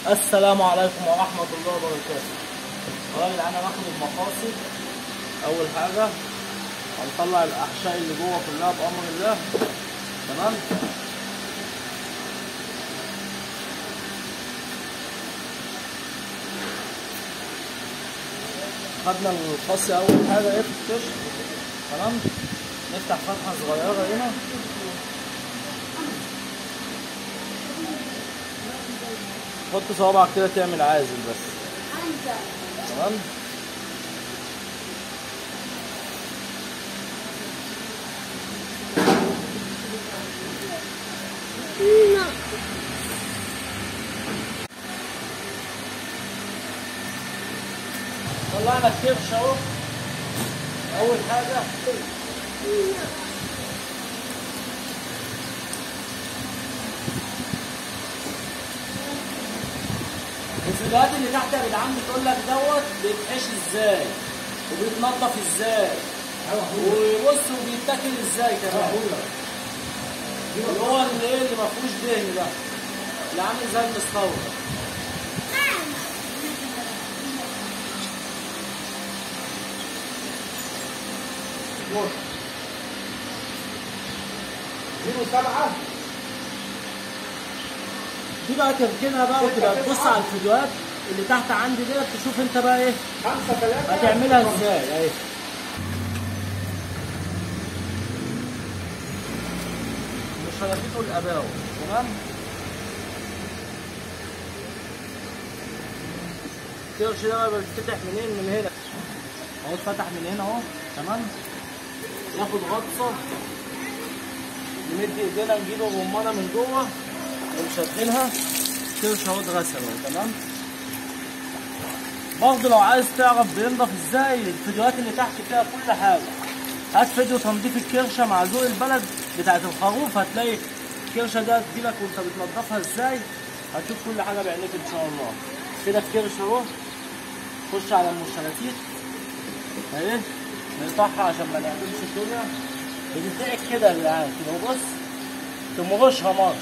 السلام عليكم ورحمة الله وبركاته طبعا انا باخد المقاصد أول حاجة هنطلع الأحشاء اللي جوه كلها بأمر الله تمام خدنا القص أول حاجة إيه في الكشك تمام نفتح فتحة صغيرة هنا حط صوابعك كده تعمل عازل بس تمام طلعنا الكرش اهو اول حاجه الفيديوهات اللي تحت يا جدعان بتقول لك دوت بيتحش ازاي وبيتنضف ازاي وبص وبيتاكل ازاي كمان اللي هو اللي ايه اللي ما فيهوش دهن ده اللي عامل زي المستورد زيرو سبعة دي بقى تركنها بقى وتبقى تبص على الفيديوهات اللي تحت عندي ديت تشوف انت بقى ايه خمسة ثلاثة هتعملها ازاي اهي مش هنفيته الاباوة تمام الكرش ده بقى بيتفتح منين من هنا اهو اتفتح من هنا اهو تمام ياخد غطسه نمد ايدينا نجيب الرمانه من جوه ونشدلها كرش اهو اتغسل اهو تمام برضه لو عايز تعرف بينضف ازاي الفيديوهات اللي تحت فيها كل حاجه هات فيديو تنظيف الكرشه مع ذوق البلد بتاعت الخروف هتلاقي الكرشه دي هتجيلك وانت بتنضفها ازاي هتشوف كل حاجه بعينيك ان شاء الله كده الكرش اهو خش على المشتركات اهي نقطعها عشان ما نعملش الدنيا بتدعك كده يا جدعان كده بص تمرشها مرش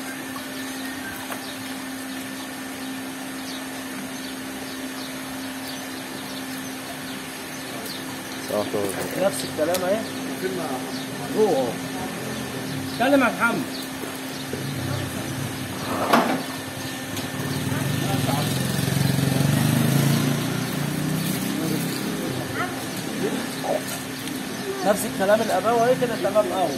نفس الكلام اهي جوه اهو اتكلم يا محمد نفس الكلام الاباوه اهي كده تمام قوي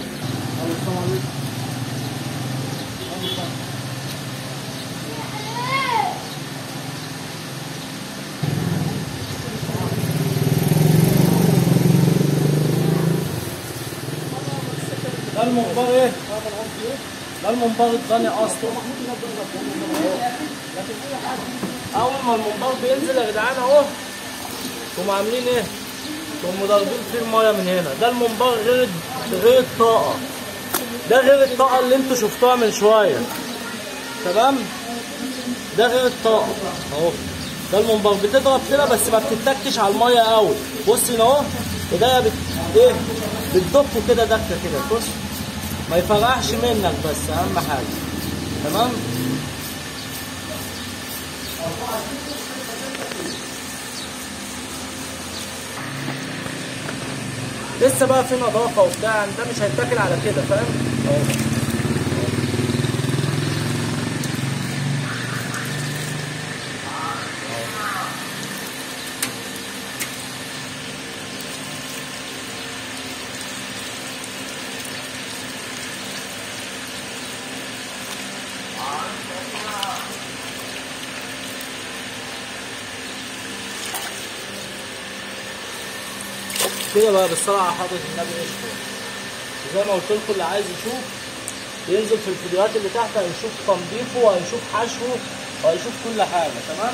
ده المنبار ايه؟ ده المنبار الضاني اصلا اول ما المنبار بينزل يا جدعان اهو تقوموا عاملين ايه؟ تقوموا ضاربين فيه الميه من هنا ده المنبار غير غير الطاقه ده غير الطاقه اللي انتوا شفتوها من شويه تمام؟ ده غير الطاقه اهو ده المنبار بتضرب كده بس ما بتتكش على الميه قوي بص هنا اهو ايديا بت ايه بتدق كده دكه كده بص ما يفرقعش منك بس اهم حاجه تمام لسه بقى في نظافه وبتاع يعني ده مش هيتاكل على كده فاهم اهو كده بقى بالصلاة على حضرة النبي قشطة زي ما قلت لكم اللي عايز يشوف ينزل في الفيديوهات اللي تحت هيشوف تنظيفه وهيشوف حشوه وهيشوف كل حاجة تمام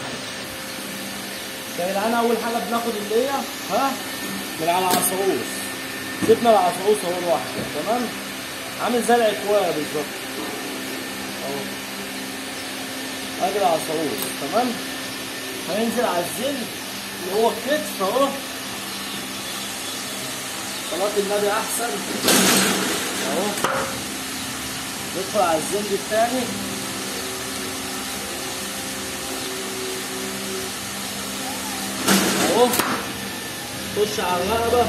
يا جدعان أول حاجة بناخد اللي هي ها من على العصعوص سيبنا العصعوص اهو لوحده تمام عامل زي العكواية بالظبط اهو ادي العصعوص تمام هننزل على الزل اللي هو الكتف اهو صلاة النبي أحسن أهو ندخل على الزند الثاني خش على الرقبة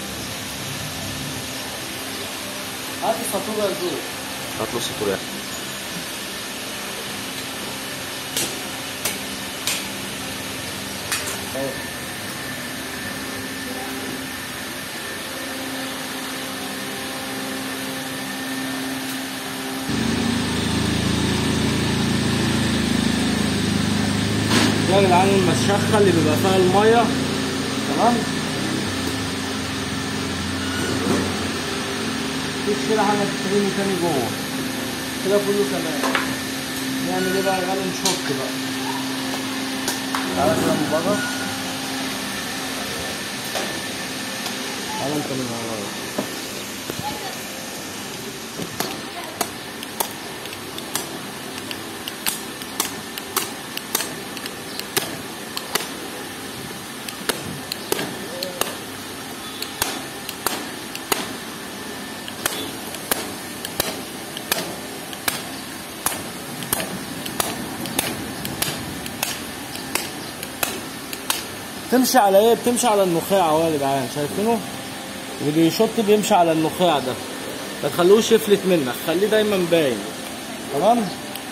هات الفاتورة يا زوز هات له السطور يا اخي ده يا جدعان المشخة اللي بيبقى فيها المية تمام مفيش كده حاجة تترمي تاني جوه كده كله تمام نعمل ايه بقى يا غالي نشك بقى تعالى كده من بره تعالى انت من ورايا تمشي على ايه بتمشي على النخاع اهو يا جدعان شايفينه اللي بيشط بيمشي على النخاع ده ما تخلوش يفلت منك خليه دايما باين تمام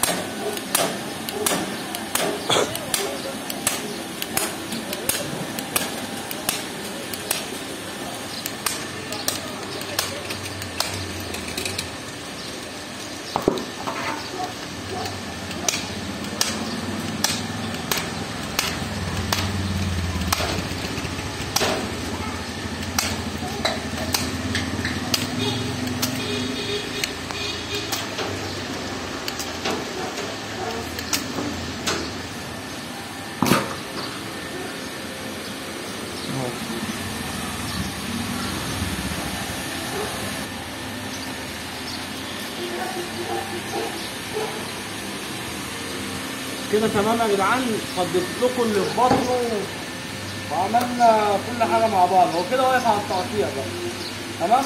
كده تمام يا جدعان فضيت لكم اللي في بطنه وعملنا كل حاجه مع بعض هو كده واقف على التقطيع بقى تمام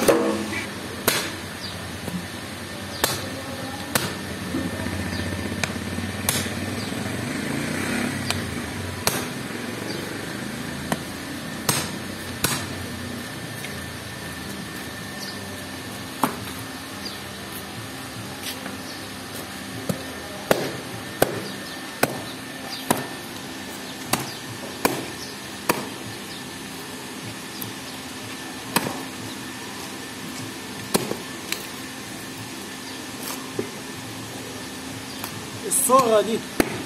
الصغرة دي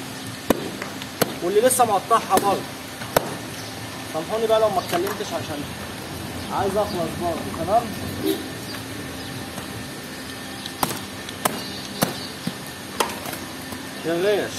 واللي لسه مقطعها برضه سامحوني بقى لو ما اتكلمتش عشان عايز اخلص برضه تمام شغاش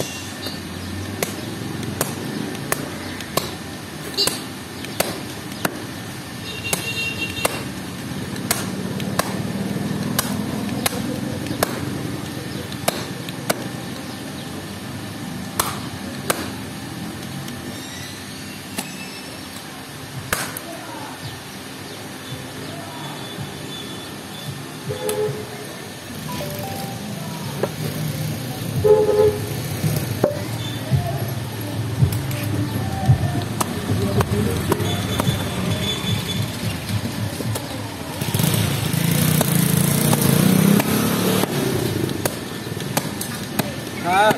تعال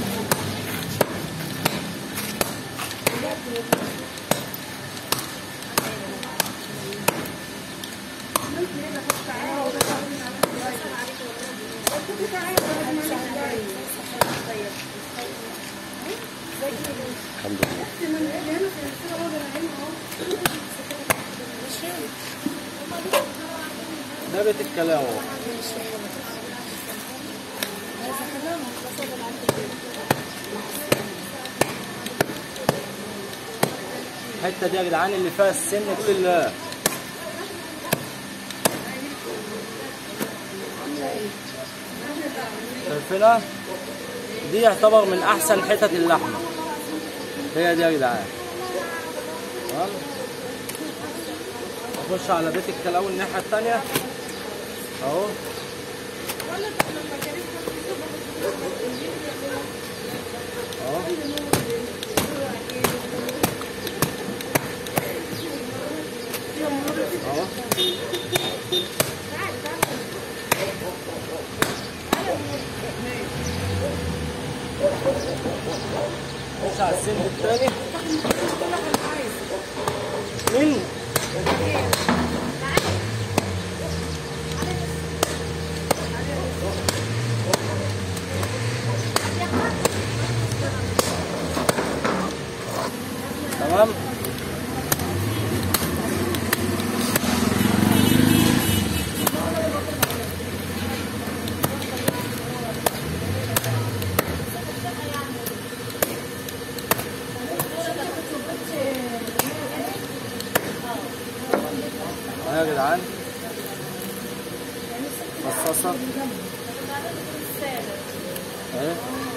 الحمد لله ده بيت الكلام اهو الحته دي يا جدعان اللي فيها السن كلها شايفينها دي يعتبر من احسن حتت اللحمه هي دي يا جدعان تمام اخش على بيت الكلاوي الناحيه التانيه اهو اهو نخش على السند التاني مين؟ تمام اهي يا جدعان مصاصة اهي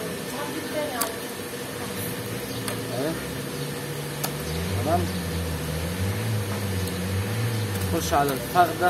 اهي تمام نخش على الفخدة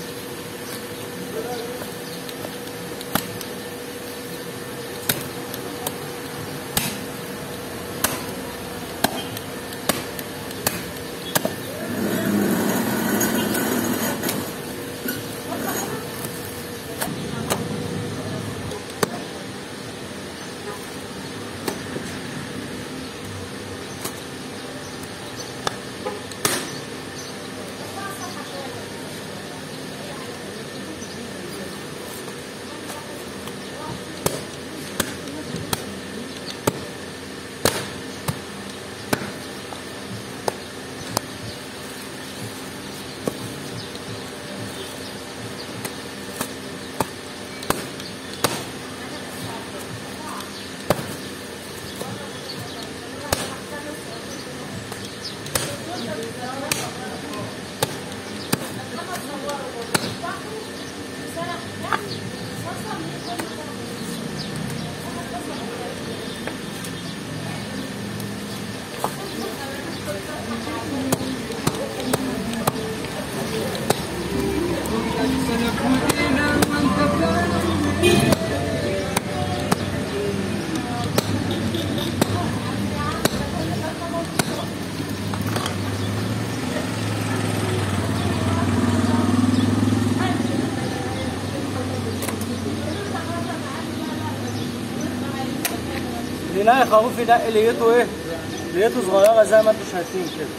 لناي خروف ينقي ليته ايه؟ ليته صغيرة زي ما انتم شايفين كده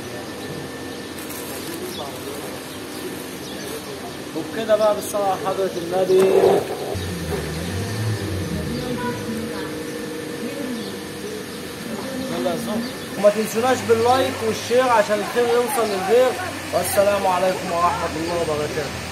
وبكده بقى بالصلاة على حضرة النبي يلا يا صاحبي. وما تنسوناش باللايك والشير عشان الخير يوصل للغير والسلام عليكم ورحمة الله وبركاته